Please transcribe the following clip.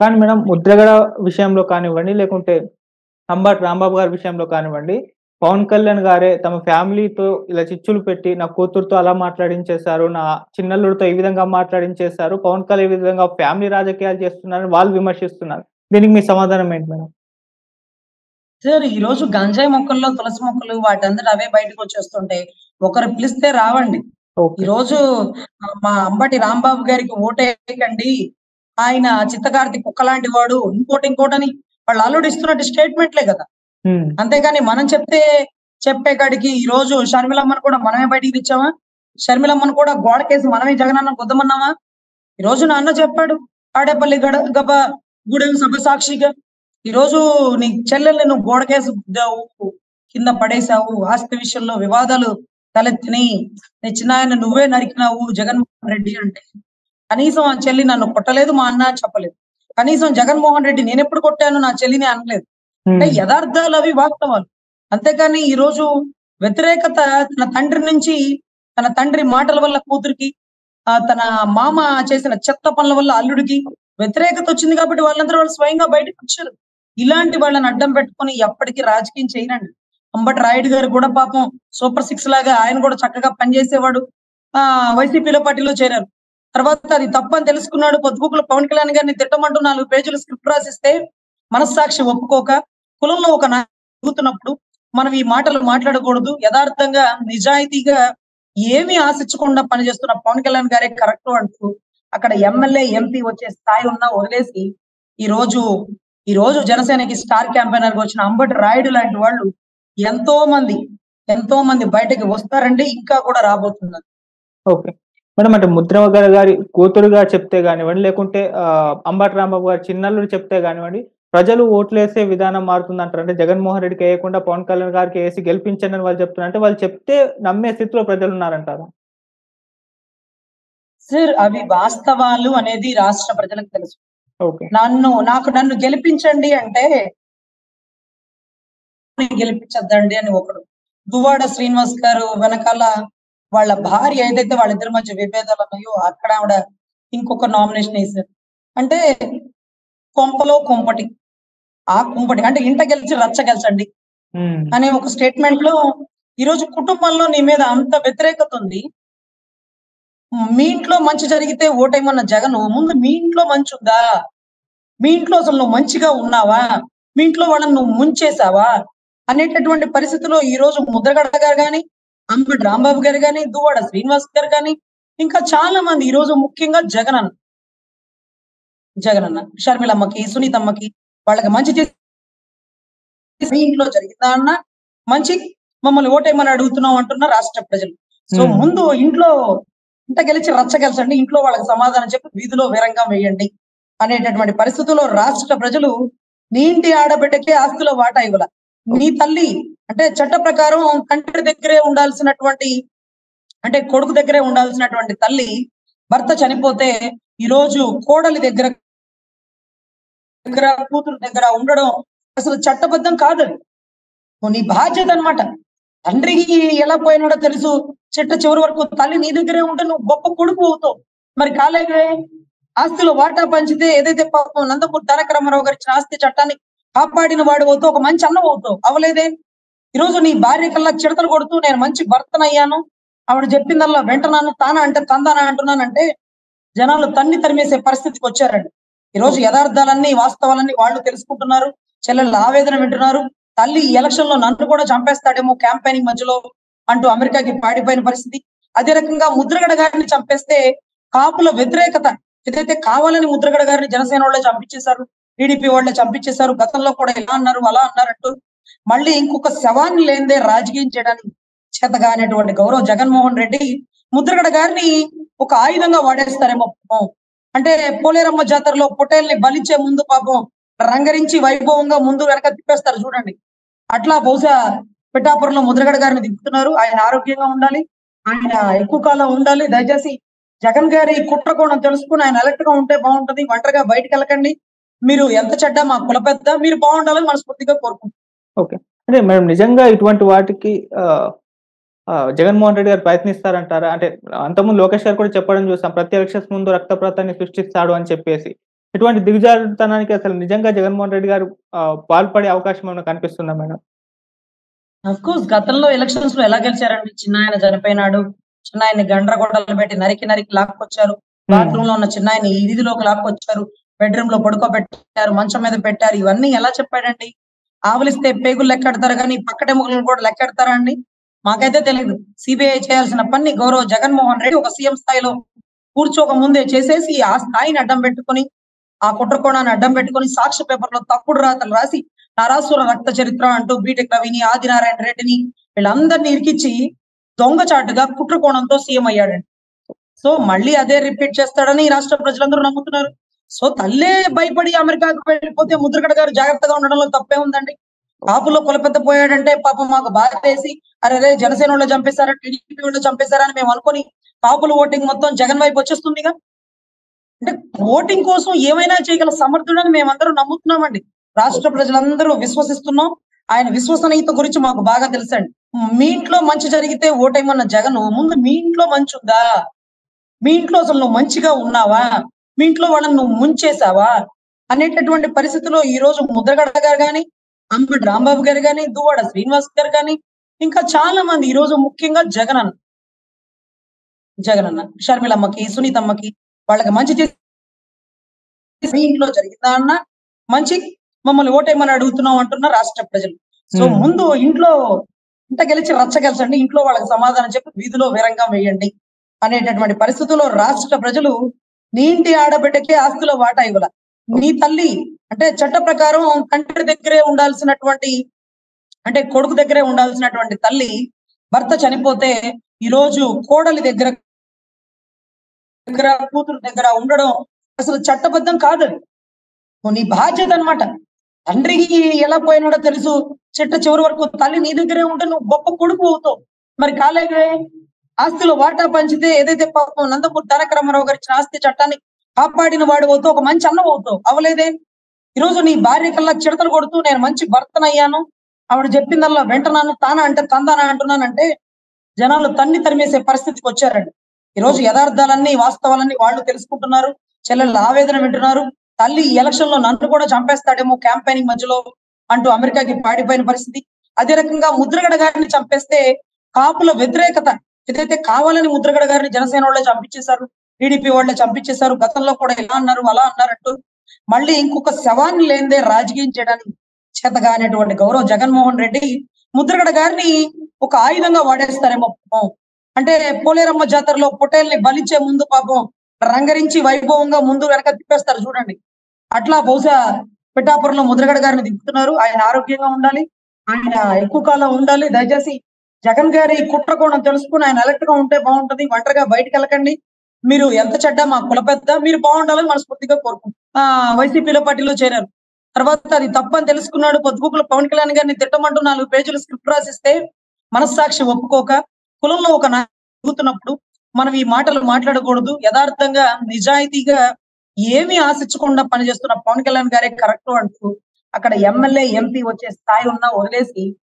కానీ మేడం ముద్రగడ విషయంలో కానివ్వండి, లేకుంటే అంబటి రాంబాబు గారి విషయంలో కానివ్వండి, పవన్ కళ్యాణ్ గారే తమ ఫ్యామిలీతో ఇలా చిచ్చులు పెట్టి, నా కూతురుతో అలా మాట్లాడించేశారు, నా చిన్నల్లుడితో ఈ విధంగా మాట్లాడించేశారు, పవన్ కళ్యాణ్ ఈ విధంగా ఫ్యామిలీ రాజకీయాలు చేస్తున్నారని వాళ్ళు విమర్శిస్తున్నారు. దీనికి మీ సమాధానం ఏంటి మేడం? సార్ ఈ రోజు గంజాయి మొక్కల్లో తులసి మొక్కలు వాటంతట అవే బయటకు వచ్చేస్తుంటే ఒకరు పిలిస్తే రావండి. ఈ ఓకే. రోజు ఆహ్, మా అంబటి రాంబాబు గారికి ఓటేయకండి. ఆయన చిత్తకార్తి కుక్కలాంటి వాడు. ఇంకోటి ఇంకోటని వాళ్ళు అల్లుడు ఇస్తున్నట్టు స్టేట్మెంట్‌లే కదా! హ్మ్. అంతేగాని మనం చెప్తే చెప్పే కాడికి ఈ రోజు షర్మిలమ్మను కూడా మనమే బయటికి తెచ్చామా? షర్మిలమ్మను కూడా గోడకేసి మనమే జగనన్నను గుద్దమన్నామా? ఈ రోజు నా అన్న చెప్పాడు. తాడేపల్లి గడ గబ గూడెం సభ సాక్షిగా. ఈ రోజు నీ చెల్లెల్ని నువ్వు గోడకేసి గుద్దావు. కింద పడేశావు. ఆస్తి విషయంలో వివాదాలు తలెత్తినాయి. నీ చిన్నాయన నువ్వే నరికినావు జగన్మోహన్ రెడ్డి అంటే. కనీసం ఆ చెల్లి నన్ను కొట్టలేదు మా అన్న చెప్పలేదు. కనీసం జగన్మోహన్ రెడ్డి నేనెప్పుడు కొట్టాను నా చెల్లిని అనలేదు. అంటే హ్మ్. యథార్థాలు అవి వాస్తవాలు. అంతేకాని ఈ రోజు వ్యతిరేకత తన తండ్రి నుంచి తన తండ్రి మాటల వల్ల కూతురికి ఆహ్, తన మామ చేసిన చెత్త పనుల వల్ల అల్లుడికి వ్యతిరేకత వచ్చింది కాబట్టి వాళ్ళందరూ వాళ్ళు స్వయంగా బయటకొచ్చారు. ఇలాంటి వాళ్ళని అడ్డం పెట్టుకొని ఎప్పటికి రాజకీయం చేయరండి. అంబటి రాయుడు గారు కూడా పాపం సూపర్ సిక్స్ లాగా ఆయన కూడా చక్కగా పనిచేసేవాడు. ఆహ్, వైసీపీలో పార్టీలో చేరారు. తర్వాత అది తప్పని తెలుసుకున్నాడు. పొద్దుగూకులు పవన్ కళ్యాణ్ గారిని తిట్టమంటూ 4 పేజీలు స్క్రిప్ట్ రాసిస్తే మనస్సాక్షి ఒప్పుకోక కులంలో ఒక నాయకుతున్నప్పుడు మనం ఈ మాటలు మాట్లాడకూడదు. యథార్థంగా, నిజాయితీగా ఏమీ ఆశించకుండా పనిచేస్తున్న పవన్ కళ్యాణ్ గారే కరెక్ట్ అంటూ అక్కడ ఎమ్మెల్యే, ఎంపీ వచ్చే స్థాయి ఉన్నా వదిలేసి ఈ రోజు ఈ రోజు జనసేనకి స్టార్ క్యాంపెయినర్‌గా వచ్చిన అంబటి రాయుడు లాంటి వాళ్ళు ఎంతో మంది, ఎంతో మంది బయటకి వస్తారండి. ఇంకా కూడా రాబోతున్నారు. ఓకే. మేడం అంటే ముద్రగడ గారి కూతురుగా చెప్తే గానివ్వండి, లేకుంటే ఆహ్, అంబటి రాంబాబు గారి చిన్నల్లుడు చెప్తే గానివ్వండి, ప్రజలు ఓట్లేసే విధానం మారుతుందంటారా? అంటే జగన్మోహన్ రెడ్డికి ఎయకుండా పవన్ కళ్యాణ్ గారికి ఏసి గెలిపించండి అని వాళ్ళు చెప్తున్నారు. అంటే వాళ్ళు చెప్తే నమ్మే స్థితిలో ప్రజలున్నారంటారా? సార్ అవి వాస్తవాలు అనేది రాష్ట్ర ప్రజలకు తెలుసు. ఓకే. నన్ను నాకు నన్ను గెలిపించండి అంటే గెలిపించొద్దండి అని ఒకడు. దువ్వాడ శ్రీనివాస్ గారు వెనకాల వాళ్ళ భార్య ఏదైతే వాళ్ళిద్దరి మధ్య విభేదాలు ఉన్నాయో అక్కడ ఆవిడ ఇంకొక నామినేషన్ ఏసారు. అంటే కొంపలో కుంపటి. ఆ కుంపటి అంటే ఇంట గెలిచి రచ్చ గెలిచండి హ్మ్. అనే ఒక స్టేట్మెంట్ లో ఈరోజు కుటుంబంలో నీ మీద అంత వ్యతిరేకత ఉంది. మీ ఇంట్లో మంచి జరిగితే ఓటేయమన్న జగను ముందు మీ ఇంట్లో మంచి ఉందా? మీ ఇంట్లో అసలు నువ్వు మంచిగా ఉన్నావా? మీ ఇంట్లో వాళ్ళని నువ్వు ముంచేసావా? అనేటటువంటి పరిస్థితిలో ఈ రోజు ముద్రగడ గారు గాని, అంబటి రాంబాబు గారు గాని, దువ్వాడ శ్రీనివాస్ గారు గాని, ఇంకా చాలా మంది ఈ రోజు ముఖ్యంగా జగనన్న. జగనన్న, షర్మిలమ్మకి, సునీతమ్మకి వాళ్ళకి మంచి చేసి మీ ఇంట్లో జరిగిందా అన్న మంచి మమ్మల్ని ఓటేయమని అడుగుతున్నాం అంటున్న రాష్ట్ర ప్రజలు. సో హ్మ్. ముందు ఇంట్లో ఇంట గెలిచి రచ్చ గెలిచండి. ఇంట్లో వాళ్ళకి సమాధానం చెప్పి వీధిలో వీరంగం వేయండి. అనేటటువంటి పరిస్థితుల్లో రాష్ట్ర ప్రజలు నీ ఇంటి ఆడబిడ్డకే ఆస్తిలో వాటా ఇవ్వల. నీ తల్లి అంటే చట్ట ప్రకారం తండ్రి దగ్గరే ఉండాల్సినటువంటి అంటే కొడుకు దగ్గరే ఉండాల్సినటువంటి తల్లి భర్త చనిపోతే ఈ రోజు కోడలి దగ్గర దగ్గర కూతురు దగ్గర ఉండడం అసలు చట్టబద్ధం కాదది. నీ బాధ్యత అన్నమాట. తండ్రికి ఎలా పోయినాడో తెలుసు. చిట్ట చివరి వరకు తల్లి నీ దగ్గరే ఉంటే నువ్వు గొప్ప కొడుకు అవుతావు. మరి కాలేదే ఆస్తిలో వాటా పంచితే ఏదైతే పాపం నందమూరి తారక రామారావు గారు ఇచ్చిన ఆస్తి చట్టాన్ని కాపాడిన వాడు అవుతావు. ఒక మంచి అన్నం అవుతావు. అవ్వలేదే? ఈరోజు నీ భార్య కల్లా చిడతలు కొడుతూ నేను మంచి భర్తనయ్యాను. ఆవిడ చెప్పిందల్లా వింటున్నాను. తానా అంటే తందానా అంటున్నానంటే జనాలు తన్ని తరిమేసే పరిస్థితికి వచ్చారండి. ఈరోజు యథార్థాలన్నీ, వాస్తవాలన్నీ వాళ్ళు తెలుసుకుంటున్నారు. చెల్లెళ్ళ ఆవేదన వింటున్నారు. తల్లి ఈ ఎలక్షన్ లో నన్ను కూడా చంపేస్తాడేమో క్యాంపెయినింగ్ మధ్యలో అంటూ అమెరికాకి పాడిపోయిన పరిస్థితి. అదే రకంగా ముద్రగడ గారిని చంపేస్తే కాపుల వ్యతిరేకత ఏదైతే కావాలని ముద్రగడ గారిని జనసేన వాళ్ళే చంపించేశారు. టీడీపీ వాళ్ళే చంపించేశారు. గతంలో కూడా ఇలా అన్నారు, అలా అన్నారంటూ మళ్ళీ ఇంకొక శవాన్ని లేనిదే రాజకీయం చేయడానికి చేతగానటువంటి గౌరవ్ జగన్మోహన్ రెడ్డి ముద్రగడ గారిని ఒక ఆయుధంగా వాడేస్తారేమో పాపం. అంటే పోలేరమ్మ జాతరలో పొట్టేల్ని బలిచ్చే ముందు పాపం రంగరించి వైభవంగా ముందు వెనక తిప్పేస్తారు చూడండి. అట్లా బహుశా పిఠాపురంలో ముద్రగడ గారిని దింపుతున్నారు. ఆయన ఆరోగ్యంగా ఉండాలి. ఆయన ఎక్కువ కాలం ఉండాలి. దయచేసి జగన్ గారి కుట్ర కోణం తెలుసుకొని ఆయన అలర్ట్ గా ఉంటే బాగుంటది. ఒంటరిగా బయటికి వెళ్ళకండి. మీరు ఎంత చెడ్డ మా కుల పెద్ద మీరు బాగుండాలని మనస్ఫూర్తిగా కోరుకుంటున్నాను. ఓకే. అంటే మేడం నిజంగా ఇటువంటి వాటికి ఆహ్, ఆహ్, జగన్మోహన్ రెడ్డి గారు ప్రయత్నిస్తారంటారా? అంటే అంతకుముందు లోకేష్ గారు కూడా చెప్పడం చూసాం. ప్రతి ఎలక్షన్స్ ముందు రక్తపాతాన్ని సృష్టిస్తాడు అని చెప్పేసి. ఇటువంటి దిగజారుతనానికి అసలు నిజంగా జగన్మోహన్ రెడ్డి గారు ఆ, పాల్పడే అవకాశం ఏమైనా కనిపిస్తుందా మేడం అఫ్ కోర్స్ గతంలో ఎలక్షన్స్ లో ఎలా గెలిచారండి చిన్న ఆయన చనిపోయినాడు చిన్న ఆయన్ని గండ్రగొడ్డలు పెట్టి నరికి నరికి లాక్కొచ్చారు బాత్రూమ్ లో ఉన్న చిన్న ఆయన ఈ వీధిలోకి లాక్కొచ్చారు బెడ్రూమ్ లో పడుకోబెట్టారు మంచం మీద పెట్టారు ఇవన్నీ ఎలా చెప్పాడండి ఆవలిస్తే పేగులు లెక్కెడతారు కానీ పక్కటెముకలను కూడా లెక్కెడతారా అండి మాకైతే తెలియదు సిబిఐ చేయాల్సిన పని గౌరవ జగన్మోహన్ రెడ్డి ఒక సీఎం స్థాయిలో కూర్చోక ముందే చేసేసి ఆ స్థాయిని అడ్డం పెట్టుకొని ఆ కుట్రకోణాన్ని అడ్డం పెట్టుకొని సాక్షి పేపర్ లో తప్పుడు రాతలు రాసి నరాసుర రక్త చరిత్ర అంటూ బీటెక్ రవిని ఆదినారాయణ రెడ్డిని వీళ్ళందరినీ ఇరికిచ్చి దొంగచాటుగా కుట్రకోణంతో సీఎం అయ్యాడండి సో మళ్ళీ అదే రిపీట్ చేస్తాడని ఈ రాష్ట్ర ప్రజలందరూ నమ్ముతున్నారు సో తల్లే భయపడి అమెరికాకు వెళ్ళిపోతే ముద్రగడ గారు జాగ్రత్తగా ఉండడంలో తప్పే ఉందండి కాపులో కొలపెత్త పోయాడంటే పాపం మాకు బాధ వేసి అరే రే జనసేన వాళ్ళు చంపేశారా టీడీపీ వాళ్ళు చంపేశారా అని మేము అనుకొని కాపుల ఓటింగ్ మొత్తం జగన్ వైపు వచ్చేస్తుందిగా అంటే ఓటింగ్ కోసం ఏమైనా చేయగల సమర్థుడని మేమందరూ నమ్ముతున్నామండి రాష్ట్ర ప్రజలందరూ విశ్వసిస్తున్నాం ఆయన విశ్వసనీయత గురించి మాకు బాగా తెలుసండి మీ ఇంట్లో మంచి జరిగితే ఓటేమన్న జగన్ ముందు మీ ఇంట్లో మంచి ఉందా మీ ఇంట్లో అసలు నువ్వు మంచిగా ఉన్నావా మీ ఇంట్లో వాళ్ళని నువ్వు ముంచేసావా అనేటటువంటి పరిస్థితిలో ఈ రోజు ముద్రగడ గారు కానీ అంబటి రాంబాబు గారు కానీ దువ్వాడ శ్రీనివాస్ గారు కానీ ఇంకా చాలా మంది ఈ రోజు ముఖ్యంగా జగన్ అన్న జగన్ అన్న షర్మిలమ్మకి సునీతమ్మకి వాళ్ళకి మంచి చేసి మీ ఇంట్లో జరిగిందా అన్న మంచి మమ్మల్ని ఓటేమని అడుగుతున్నాం అంటున్న రాష్ట్ర ప్రజలు సో Hmm. ముందు ఇంట్లో ఇంట గెలిచి రచ్చ గెలిచండి ఇంట్లో వాళ్ళకి సమాధానం చెప్పి వీధిలో వీరంగం వేయండి అనేటటువంటి పరిస్థితుల్లో రాష్ట్ర ప్రజలు నీ ఇంటి ఆడబిడ్డకే ఆస్తిలో వాటా ఇవ్వాల నీ తల్లి అంటే చట్ట ప్రకారం తండ్రి దగ్గరే ఉండాల్సినటువంటి అంటే కొడుకు దగ్గరే ఉండాల్సినటువంటి తల్లి భర్త చనిపోతే ఈ రోజు కోడలి దగ్గర దగ్గర కూతురు దగ్గర ఉండడం అసలు చట్టబద్ధం కాదు అది. నువ్వు నీ బాధ్యత అన్నమాట తండ్రికి ఎలా పోయినాడో తెలుసు చిట్ట చివరి వరకు తల్లి నీ దగ్గరే ఉంటే నువ్వు గొప్ప కొడుకు అవుతావు మరి కాలేదే ఆస్తిలో వాటా పంచితే ఏదైతే పాపం నందమూరి తారక రామారావు గారి ఇచ్చిన ఆస్తి చట్టాన్ని కాపాడిన వాడు అవుతావు ఒక మంచి అన్నం అవుతావు అవలేదే ఈరోజు నీ భార్య కల్లా చిడతలు కొడుతూ నేను మంచి భర్తనయ్యాను ఆవిడ చెప్పిందల్లా వెంటనాను తానా అంటే తందానా అంటున్నానంటే జనాలు తన్ని తరిమేసే పరిస్థితికి వచ్చారండి ఈ రోజు యథార్థాలన్నీ వాస్తవాలన్నీ వాళ్ళు తెలుసుకుంటున్నారు చెల్లెళ్ళ ఆవేదన వింటున్నారు తల్లి ఈ ఎలక్షన్ లో నన్ను కూడా చంపేస్తాడేమో క్యాంపెయినింగ్ మధ్యలో అంటూ అమెరికాకి పాడిపోయిన పరిస్థితి అదే రకంగా ముద్రగడ గారిని చంపేస్తే కాపుల వ్యతిరేకత ఏదైతే కావాలని ముద్రగడ గారిని జనసేన వాళ్ళే చంపించేశారు టీడీపీ వాళ్ళే చంపించేశారు గతంలో కూడా ఇలా అన్నారు అలా అన్నారంటూ మళ్ళీ ఇంకొక శవాన్ని లేనిదే రాజకీయం చేయడానికి చేతగా అనేటువంటి గౌరవ్ జగన్మోహన్ రెడ్డి ముద్రగడ గారిని ఒక ఆయుధంగా వాడేస్తారేమో పాపం. అంటే పోలేరమ్మ జాతరలో పొటేల్ని బలిచ్చే ముందు పాపం రంగరించి వైభవంగా ముందు వెనక తిప్పేస్తారు చూడండి అట్లా బహుశా పిఠాపురంలో ముద్రగడ గారిని దింపుతున్నారు ఆయన ఆరోగ్యంగా ఉండాలి ఆయన ఎక్కువ కాలం ఉండాలి దయచేసి జగన్ గారి కుట్ర కోణం తెలుసుకుని ఆయన అలర్ట్ గా ఉంటే బాగుంటది ఒంటరిగా బయటకు వెళ్ళకండి మీరు ఎంత చెడ్డ మా కుల పెద్ద మీరు బాగుండాలని మనస్ఫూర్తిగా కోరుకుంటున్నాం ఆ వైసీపీలో పార్టీలో చేరారు తర్వాత అది తప్పని తెలుసుకున్నాడు పొద్దుబుకులు పవన్ కళ్యాణ్ గారిని తిట్టమంటూ నాలుగు పేజీలు స్క్రిప్ట్ రాసిస్తే మనస్సాక్షి ఒప్పుకోక కులంలో ఒక నాయకుతున్నప్పుడు మనం ఈ మాటలు మాట్లాడకూడదు యథార్థంగా నిజాయితీగా ఏమీ ఆశించకుండా పనిచేస్తున్న పవన్ కళ్యాణ్ గారే కరెక్ట్ అంటూ అక్కడ ఎమ్మెల్యే ఎంపీ వచ్చే స్థాయి ఉన్నా వదిలేసి